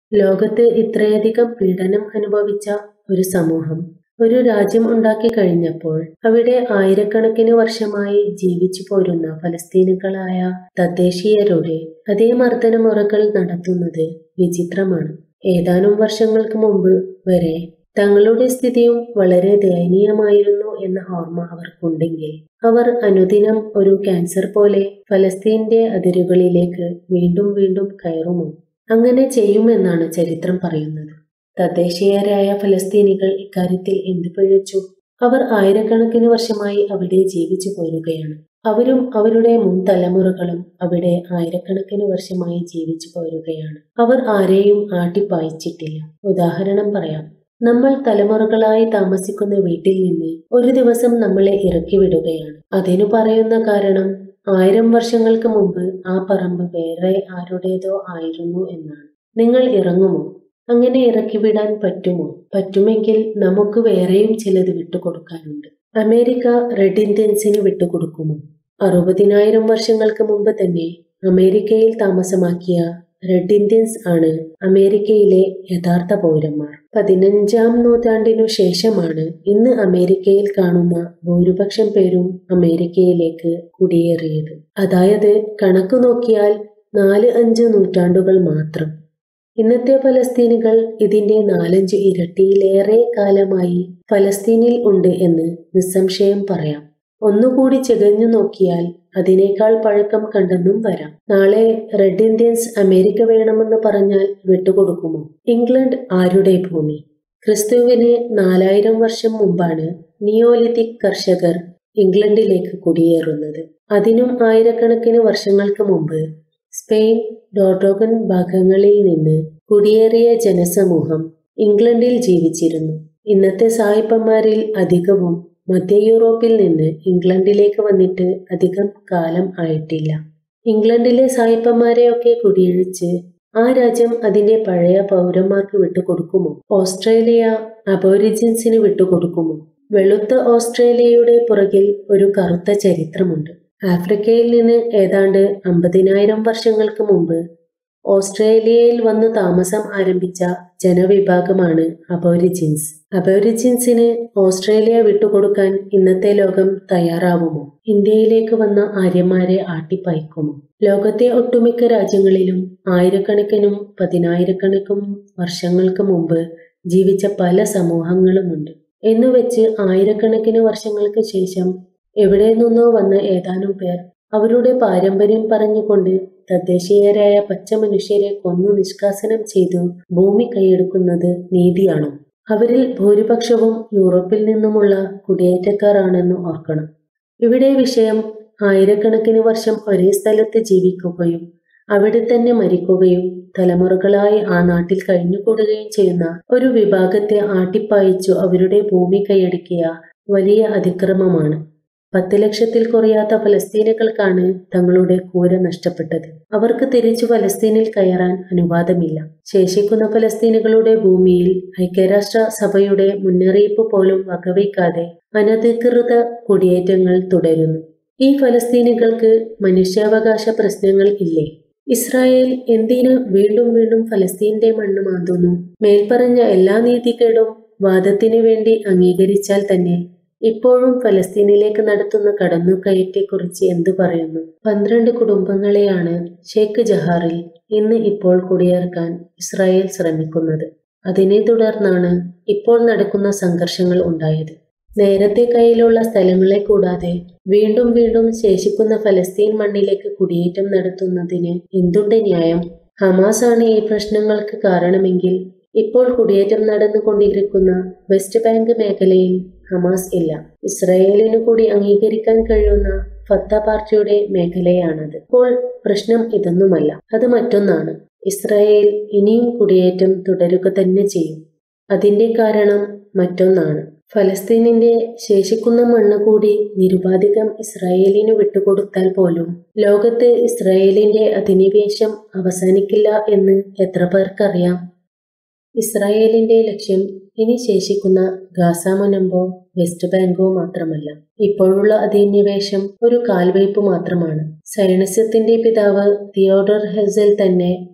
ലോകത്ത് ഇത്രയധികം പീഡനം അനുഭവിച്ച ഒരു സമൂഹം ഒരു രാജ്യം ഉണ്ടാക്കി കഴിഞ്ഞപ്പോൾ അവിടെ ആയിരക്കണക്കിന് വർഷമായി ജീവിച്ചു പോരുന്ന ഫലസ്തീനുകളായ തദ്ദേശീയരുടെ അതേ മർദ്ദനമുറകൾ നടത്തുന്നത് വിചിത്രമാണ് ഏതാനും വർഷങ്ങൾക്ക് മുമ്പ് വരെ തങ്ങളുടെ സ്ഥിതിയും വളരെ ദയനീയമായിരുന്നു എന്ന ഓർമ്മ അവർക്കുണ്ടെങ്കിൽ അവർ അനുദിനം ഒരു ക്യാൻസർ പോലെ ഫലസ്തീന്റെ അതിരുകളിലേക്ക് വീണ്ടും വീണ്ടും കയറുമോ അങ്ങനെ ചെയ്യുമെന്നാണ് ചരിത്രം പറയുന്നത് തദ്ദേശീയരായ ഫലസ്തീനികൾ ഇക്കാര്യത്തിൽ എന്ത് പിഴച്ചു അവർ ആയിരക്കണക്കിന് വർഷമായി അവിടെ ജീവിച്ചു പോരുകയാണ് അവരും അവരുടെ മുൻ തലമുറകളും അവിടെ ആയിരക്കണക്കിന് വർഷമായി ജീവിച്ചു പോരുകയാണ് അവർ ആരെയും ആട്ടിപ്പായിച്ചിട്ടില്ല ഉദാഹരണം പറയാം നമ്മൾ തലമുറകളായി താമസിക്കുന്ന വീട്ടിൽ നിന്ന് ഒരു ദിവസം നമ്മളെ ഇറക്കി വിടുകയാണ് അതിനു പറയുന്ന കാരണം ആയിരം വർഷങ്ങൾക്ക് മുമ്പ് ആ പറമ്പ് വേറെ ആരുടേതോ ആയിരുന്നു എന്നാണ് നിങ്ങൾ ഇറങ്ങുമോ അങ്ങനെ ഇറക്കി വിടാൻ പറ്റുമോ പറ്റുമെങ്കിൽ നമുക്ക് വേറെയും ചിലത് വിട്ടുകൊടുക്കാനുണ്ട് അമേരിക്ക റെഡ് ഇന്ത്യൻസിന് വിട്ടുകൊടുക്കുമോ അറുപതിനായിരം വർഷങ്ങൾക്ക് മുമ്പ് തന്നെ അമേരിക്കയിൽ താമസമാക്കിയ റെഡ് ഇന്ത്യൻസ് ആണ് അമേരിക്കയിലെ യഥാർത്ഥ പൗരന്മാർ പതിനഞ്ചാം നൂറ്റാണ്ടിനു ശേഷമാണ് ഇന്ന് അമേരിക്കയിൽ കാണുന്ന ഭൂരിപക്ഷം പേരും അമേരിക്കയിലേക്ക് കുടിയേറിയത് അതായത് കണക്ക് നോക്കിയാൽ നാല് അഞ്ച് നൂറ്റാണ്ടുകൾ മാത്രം ഇന്നത്തെ ഫലസ്തീനുകൾ ഇതിന്റെ നാലഞ്ച് ഇരട്ടിയിലേറെ കാലമായി ഫലസ്തീനിൽ ഉണ്ട് എന്ന് നിസ്സംശയം പറയാം ഒന്നുകൂടി ചെകഞ്ഞു നോക്കിയാൽ അതിനേക്കാൾ പഴക്കം കണ്ടെന്നും വരാം നാളെ റെഡ് ഇന്ത്യൻസ് അമേരിക്ക വേണമെന്ന് പറഞ്ഞാൽ വിട്ടുകൊടുക്കുമോ ഇംഗ്ലണ്ട് ആരുടെ ഭൂമി ക്രിസ്തുവിന് നാലായിരം വർഷം മുമ്പാണ് നിയോലിത്തിക് കർഷകർ ഇംഗ്ലണ്ടിലേക്ക് കുടിയേറുന്നത് അതിനും ആയിരക്കണക്കിന് വർഷങ്ങൾക്ക് മുമ്പ് സ്പെയിൻ ഡോർഡോഗൻ ഭാഗങ്ങളിൽ നിന്ന് കുടിയേറിയ ജനസമൂഹം ഇംഗ്ലണ്ടിൽ ജീവിച്ചിരുന്നു ഇന്നത്തെ സായിപ്പന്മാരിൽ അധികവും മധ്യ യൂറോപ്പിൽ നിന്ന് ഇംഗ്ലണ്ടിലേക്ക് വന്നിട്ട് അധികം കാലം ആയിട്ടില്ല ഇംഗ്ലണ്ടിലെ സായിപ്പന്മാരെയൊക്കെ കുടിയൊഴിച്ച് ആ രാജ്യം അതിന്റെ പഴയ പൗരന്മാർക്ക് വിട്ടുകൊടുക്കുമോ ഓസ്ട്രേലിയ അബോരിജിൻസിന് വിട്ടുകൊടുക്കുമോ വെളുത്ത ഓസ്ട്രേലിയയുടെ പുറകിൽ ഒരു കറുത്ത ചരിത്രമുണ്ട് ആഫ്രിക്കയിൽ നിന്ന് ഏതാണ്ട് അമ്പതിനായിരം വർഷങ്ങൾക്ക് മുമ്പ് ഓസ്ട്രേലിയയിൽ വന്ന് താമസം ആരംഭിച്ച ജനവിഭാഗമാണ് അബോരിജിൻസ് അബോരിജിൻസിന് ഓസ്ട്രേലിയ വിട്ടുകൊടുക്കാൻ ഇന്നത്തെ ലോകം തയ്യാറാവുമോ ഇന്ത്യയിലേക്ക് വന്ന ആര്യന്മാരെ ആട്ടിപ്പായിക്കുമോ ലോകത്തെ ഒട്ടുമിക്ക രാജ്യങ്ങളിലും ആയിരക്കണക്കിനും പതിനായിരക്കണക്കും വർഷങ്ങൾക്ക് മുമ്പ് ജീവിച്ച പല സമൂഹങ്ങളുമുണ്ട് എന്നുവെച്ച് ആയിരക്കണക്കിന് വർഷങ്ങൾക്ക് ശേഷം എവിടെ നിന്നോ വന്ന ഏതാനും പേർ അവരുടെ പാരമ്പര്യം പറഞ്ഞുകൊണ്ട് തദ്ദേശീയരായ പച്ച മനുഷ്യരെ കൊന്നു നിഷ്കാസനം ചെയ്തു ഭൂമി കൈയെടുക്കുന്നത് നീതിയാണോ അവരിൽ ഭൂരിപക്ഷവും യൂറോപ്പിൽ നിന്നുമുള്ള കുടിയേറ്റക്കാരാണെന്ന് ഓർക്കണം ഇവിടെ വിഷയം ആയിരക്കണക്കിന് വർഷം ഒരേ സ്ഥലത്ത് ജീവിക്കുകയും അവിടെ തന്നെ മരിക്കുകയും തലമുറകളായി ആ നാട്ടിൽ കഴിഞ്ഞുകൂടുകയും ചെയ്യുന്ന ഒരു വിഭാഗത്തെ ആട്ടിപ്പായിച്ചു അവരുടെ ഭൂമി കൈയടക്കിയ വലിയ അതിക്രമമാണ് പത്ത് ലക്ഷത്തിൽ കുറയാത്ത ഫലസ്തീനുകൾക്കാണ് തങ്ങളുടെ കൂര നഷ്ടപ്പെട്ടത് അവർക്ക് തിരിച്ചു ഫലസ്തീനിൽ കയറാൻ അനുവാദമില്ല ശേഷിക്കുന്ന ഫലസ്തീനുകളുടെ ഭൂമിയിൽ ഐക്യരാഷ്ട്ര സഭയുടെ മുന്നറിയിപ്പ് പോലും വകവയ്ക്കാതെ അനധികൃത കുടിയേറ്റങ്ങൾ തുടരുന്നു ഈ ഫലസ്തീനുകൾക്ക് മനുഷ്യാവകാശ പ്രശ്നങ്ങൾ ഇല്ലേ ഇസ്രായേൽ എന്തിന് വീണ്ടും വീണ്ടും ഫലസ്തീന്റെ മണ്ണ് മാന്തുന്നു മേൽപ്പറഞ്ഞ എല്ലാ നീതികേടും വാദത്തിനു വേണ്ടി അംഗീകരിച്ചാൽ തന്നെ ഇപ്പോഴും ഫലസ്തീനിലേക്ക് നടത്തുന്ന കടന്നുകയറ്റെക്കുറിച്ച് എന്തു പറയുന്നു പന്ത്രണ്ട് കുടുംബങ്ങളെയാണ് ഷെയ്ഖ് ജഹാറിൽ ഇന്ന് ഇപ്പോൾ കുടിയേർക്കാൻ ഇസ്രായേൽ ശ്രമിക്കുന്നത് അതിനെ തുടർന്നാണ് ഇപ്പോൾ നടക്കുന്ന സംഘർഷങ്ങൾ ഉണ്ടായത് നേരത്തെ കയ്യിലുള്ള സ്ഥലങ്ങളെ കൂടാതെ വീണ്ടും വീണ്ടും ശേഷിക്കുന്ന ഫലസ്തീൻ മണ്ണിലേക്ക് കുടിയേറ്റം നടത്തുന്നതിന് എന്തുണ്ട് ന്യായം ഹമാസ് ആണ് ഈ പ്രശ്നങ്ങൾക്ക് കാരണമെങ്കിൽ ഇപ്പോൾ കുടിയേറ്റം നടന്നുകൊണ്ടിരിക്കുന്ന വെസ്റ്റ് ബാങ്ക് മേഖലയിൽ ഹമാസ് ഇല്ല ഇസ്രായേലിനു കൂടി അംഗീകരിക്കാൻ കഴിയുന്ന ഫത്ത പാർട്ടിയുടെ മേഖലയാണത് ഇപ്പോൾ പ്രശ്നം ഇതൊന്നുമല്ല അത് മറ്റൊന്നാണ് ഇസ്രായേൽ ഇനിയും കുടിയേറ്റം തുടരുക തന്നെ ചെയ്യും അതിന്റെ കാരണം മറ്റൊന്നാണ് ഫലസ്തീനിന്റെ ശേഷിക്കുന്ന മണ്ണ് കൂടി നിരുപാധികം ഇസ്രായേലിനു വിട്ടുകൊടുത്താൽ പോലും ലോകത്ത് ഇസ്രായേലിന്റെ അധിനിവേശം അവസാനിക്കില്ല എന്ന് എത്ര പേർക്കറിയാം ഇസ്രായേലിന്റെ ലക്ഷ്യം ഇനി ശേഷിക്കുന്ന ഗാസ മുനമ്പോ വെസ്റ്റ് ബാങ്കോ മാത്രമല്ല ഇപ്പോഴുള്ള അധിനിവേശം ഒരു കാൽവയ്പ് മാത്രമാണ് സൈനിസത്തിന്റെ പിതാവ് തിയോഡർ ഹെസൽ തന്നെ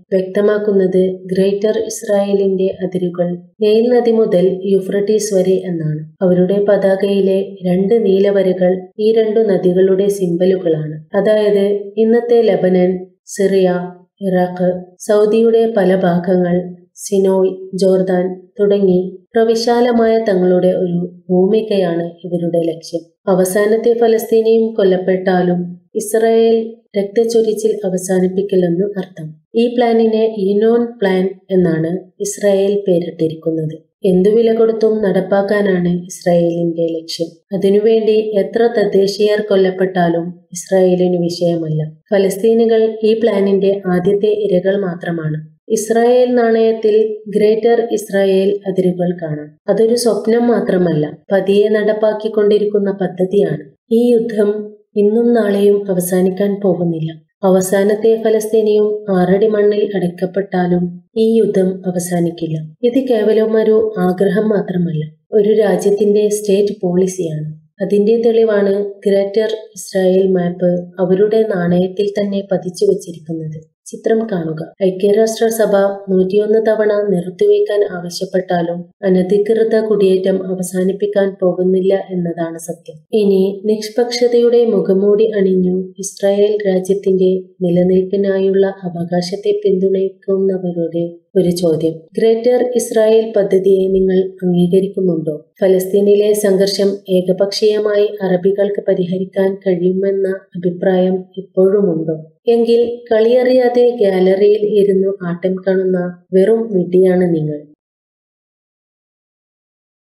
വ്യക്തമാക്കുന്നത് ഗ്രേറ്റർ ഇസ്രായേലിന്റെ അതിരുകൾ നെയിൽ നദി മുതൽ യുഫ്രട്ടീസ് വരെ എന്നാണ് അവരുടെ പതാകയിലെ രണ്ട് നീലവരകൾ ഈ രണ്ടു നദികളുടെ സിംബലുകളാണ് അതായത് ഇന്നത്തെ ലബനൻ സിറിയ ഇറാഖ് സൗദിയുടെ പല ഭാഗങ്ങൾ സിനോയ് ജോർദാൻ തുടങ്ങി പ്രവിശാലമായ തങ്ങളുടെ ഒരു ഭൂമികയാണ് ഇവരുടെ ലക്ഷ്യം അവസാനത്തെ ഫലസ്തീനിയും കൊല്ലപ്പെട്ടാലും ഇസ്രായേൽ രക്തച്ചൊരിച്ചിൽ അവസാനിപ്പിക്കില്ലെന്ന് അർത്ഥം ഈ പ്ലാനിനെ യുനോൻ പ്ലാൻ എന്നാണ് ഇസ്രായേൽ പേരിട്ടിരിക്കുന്നത് എന്തു വില കൊടുത്തും നടപ്പാക്കാനാണ് ഇസ്രായേലിന്റെ ലക്ഷ്യം അതിനുവേണ്ടി എത്ര തദ്ദേശീയർ കൊല്ലപ്പെട്ടാലും ഇസ്രായേലിന് വിഷയമല്ല ഫലസ്തീനുകൾ ഈ പ്ലാനിന്റെ ആദ്യത്തെ ഇരകൾ മാത്രമാണ് ഇസ്രായേൽ നാണയത്തിൽ ഗ്രേറ്റർ ഇസ്രായേൽ അതിരുകൾ കാണാം അതൊരു സ്വപ്നം മാത്രമല്ല പതിയെ നടപ്പാക്കിക്കൊണ്ടിരിക്കുന്ന പദ്ധതിയാണ് ഈ യുദ്ധം ഇന്നും നാളെയും അവസാനിക്കാൻ പോകുന്നില്ല അവസാനത്തെ ഫലസ്തീനിയും ആറടി മണ്ണിൽ അടയ്ക്കപ്പെട്ടാലും ഈ യുദ്ധം അവസാനിക്കില്ല ഇത് കേവലം ഒരു ആഗ്രഹം മാത്രമല്ല ഒരു രാജ്യത്തിന്റെ സ്റ്റേറ്റ് പോളിസിയാണ് അതിന്റെ തെളിവാണ് ഗ്രേറ്റർ ഇസ്രായേൽ മാപ്പ് അവരുടെ നാണയത്തിൽ തന്നെ പതിച്ചു വച്ചിരിക്കുന്നത് ചിത്രം കാണുക ഐക്യരാഷ്ട്രസഭ നൂറ്റിയൊന്ന് തവണ നിർത്തിവെക്കാൻ ആവശ്യപ്പെട്ടാലും അനധികൃത കുടിയേറ്റം അവസാനിപ്പിക്കാൻ പോകുന്നില്ല എന്നതാണ് സത്യം ഇനി നിഷ്പക്ഷതയുടെ മുഖംമൂടി അണിഞ്ഞു ഇസ്രായേൽ രാജ്യത്തിന്റെ നിലനിൽപ്പിനായുള്ള അവകാശത്തെ പിന്തുണയ്ക്കുന്നവരുടെ ഒരു ചോദ്യം ഗ്രേറ്റർ ഇസ്രായേൽ പദ്ധതിയെ നിങ്ങൾ അംഗീകരിക്കുന്നുണ്ടോ ഫലസ്തീനിലെ സംഘർഷം ഏകപക്ഷീയമായി അറബികൾക്ക് പരിഹരിക്കാൻ കഴിയുമെന്ന അഭിപ്രായം ഇപ്പോഴുമുണ്ടോ എങ്കിൽ കളിയറിയാതെ ഗാലറിയിൽ ഇരുന്നു ആട്ടം കാണുന്ന വെറും വിഡ്ഢിയാണ് നിങ്ങൾ